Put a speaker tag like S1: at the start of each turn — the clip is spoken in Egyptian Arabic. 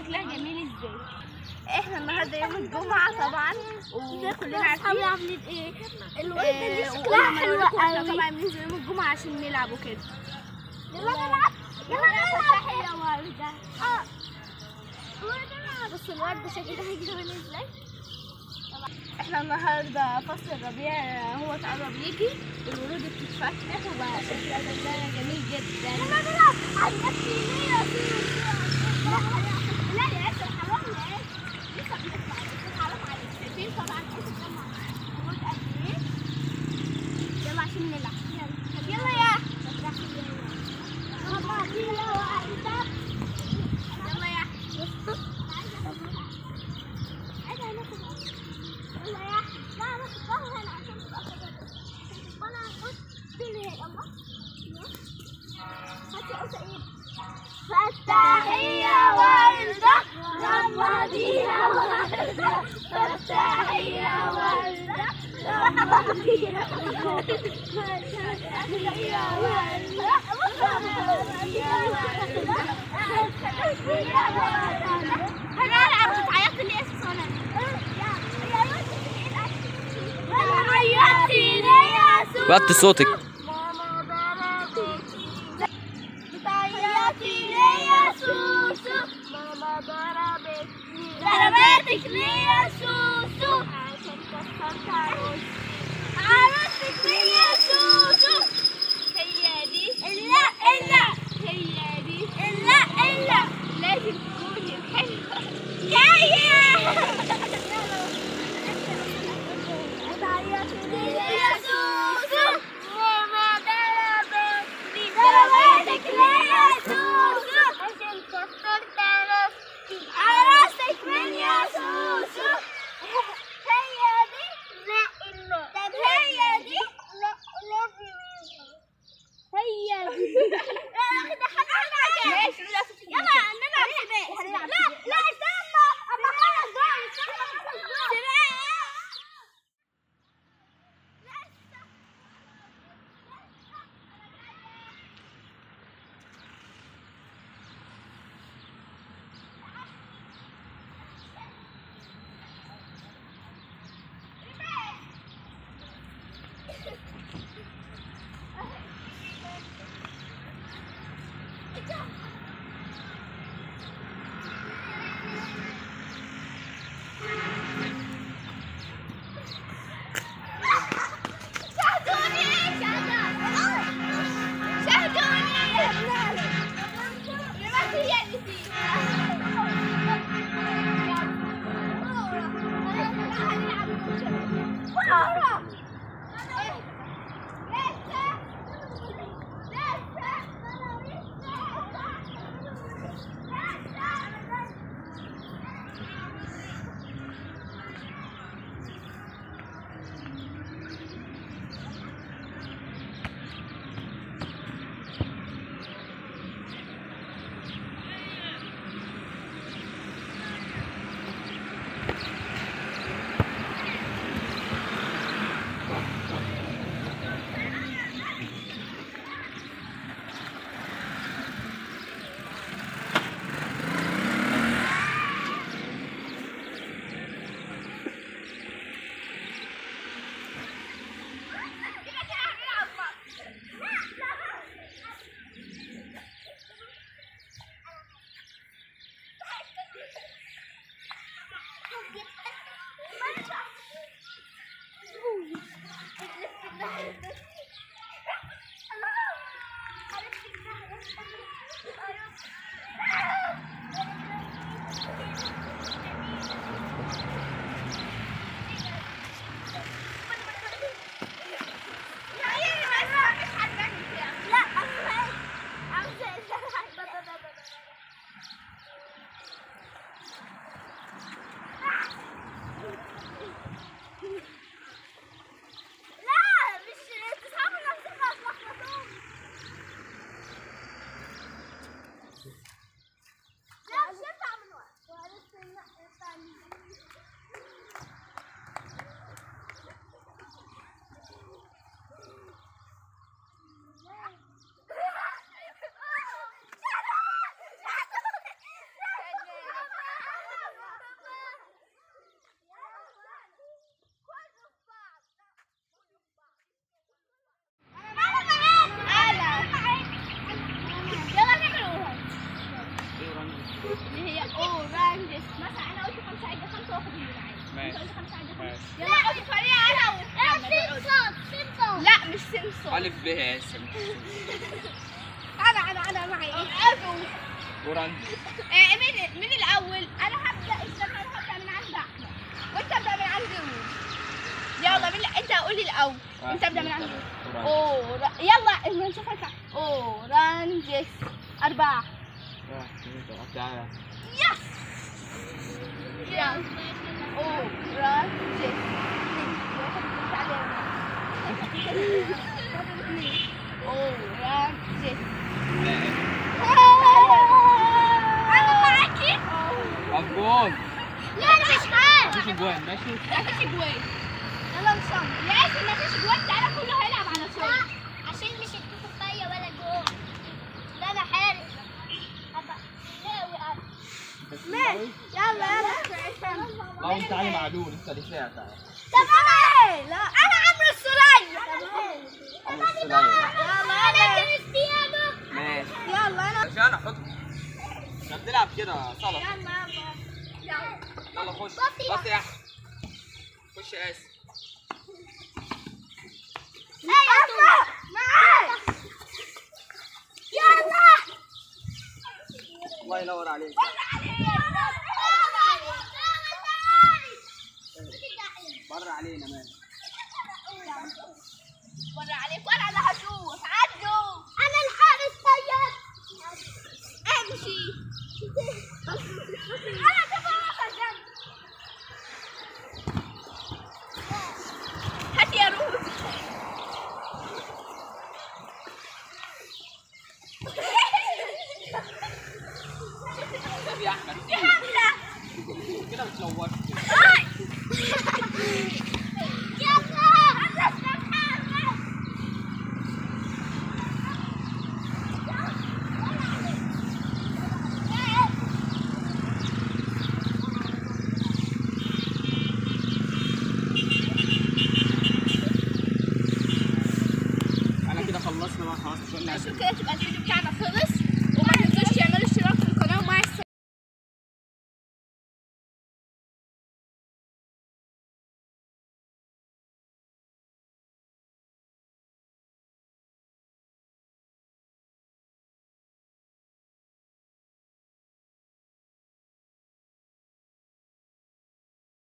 S1: شكلها جميل ازاي احنا النهارده يوم الجمعة طبعا وكلنا عارفين
S2: عاملين ايه؟
S1: آه،
S2: الوردة دي
S1: وقلنا
S2: شكلها
S1: ما
S2: حلو
S1: نقولكم احنا
S2: قوي
S1: طبعا بننزل يوم الجمعة عشان نلعب وكده
S2: يلا نلعب يلا نلعب يا وردة اه وردة بص الوردة شكلها جميل ازاي
S1: احنا النهارده فصل الربيع هو قرب يجي والورود بتتفتح وبقى شكلها شكلها جميل جدا
S2: يلا نلعب عجبتني ليه يا لا يا اسر حرام يا اسر لسه بنطلع بس حرام عليك شايفين طبعا اسر طبعا ورود قد ايه يلا عشان نلعب يلا يلا يا بابا يلا وانت يلا يا عايزة هناخد يلا يا لا ناخد قهوة هنا عشان تبقى خضرا وانا هحط فين هي يلا هاتي يا سعيد فتحي يا وردة رمضينا وردة فتحي يا وردة رمضينا فتحي يا وردة هنلعب بتعيطي ليه يا سوسنة؟ عيطتي ليه يا سوسنة؟
S3: وطي صوتك
S2: ماما ضربتني بتعيطي ليه يا سوسو ماما ضربتني ضربتك ليه يا سوسو عشان كسرت عروسي عروستك ليه يا سوسو هي دي لا الا هي دي لا الا لازم تكوني حلوة جاية بتعيطي ليه يا سوسو ماما ضربتني ضربتك ليه يا سوسو عشان كسرت عروستي عروستك من يا سوسو هي دي لا إلا طب هي دي لا لازم هي دي لا كده حاجة ماشي يلا نلعب سباق لا لا استنى أما خلص بقى استنى خلص بقى سباق شاهدوني شاهدوني لماذا هي لا مش
S3: ألف ب يا اسم
S1: انا انا انا معي ابو
S3: ورن
S1: إيه مين مين الاول انا هبدا استنى انا هبدا من عند احمد وانت ابدا من عند روز يلا مين انت قولي الاول انت ابدا من عند
S3: أورانج.
S1: أور... يلا نشوفك اورانجس اربعه
S3: واحد، اثنين، ثلاثة، تعالى.
S1: يس يلا اورانجس اورانجس انا معاكي
S3: طب جول
S2: لا انا مش عارف
S3: مفيش جوان ماشي
S1: مفيش جوان يلا نصمم يا اسف مفيش جوان تعالى كله هيلعب على
S2: لا
S1: صوت
S2: عشان مش هتكون فيا ولا جول لا انا حارس هبقى ناوي أنا.
S1: ماشي يلا يلا
S3: لا انت تعالى معدول انت دفاع تعالى
S1: طب انا ايه لا انا عمرو السولية
S3: عمرو السولية.
S1: يلا
S2: انا
S1: انا
S2: كريستيانو
S3: ماشي
S1: يلا انا
S3: عشان احط احنا بنلعب كده صلاه
S1: يلا يلا يلا
S3: يلا خش
S2: بص يا-
S3: بص يا احمد خش يا اسم
S1: أسمع معاك يلا
S3: الله ينور عليك بره علينا مان
S1: ورا عليك وانا اللي هشوف عدوا
S2: انا الحارس طيب
S1: امشي انا تفوق جنب هات يا روز
S3: طب يا احمد
S1: يا حمزة
S3: كده بتلوش انا كده خلصنا بقى خلاص مش قلنا
S1: شو كده تبقى الفيديو بتاعنا خلص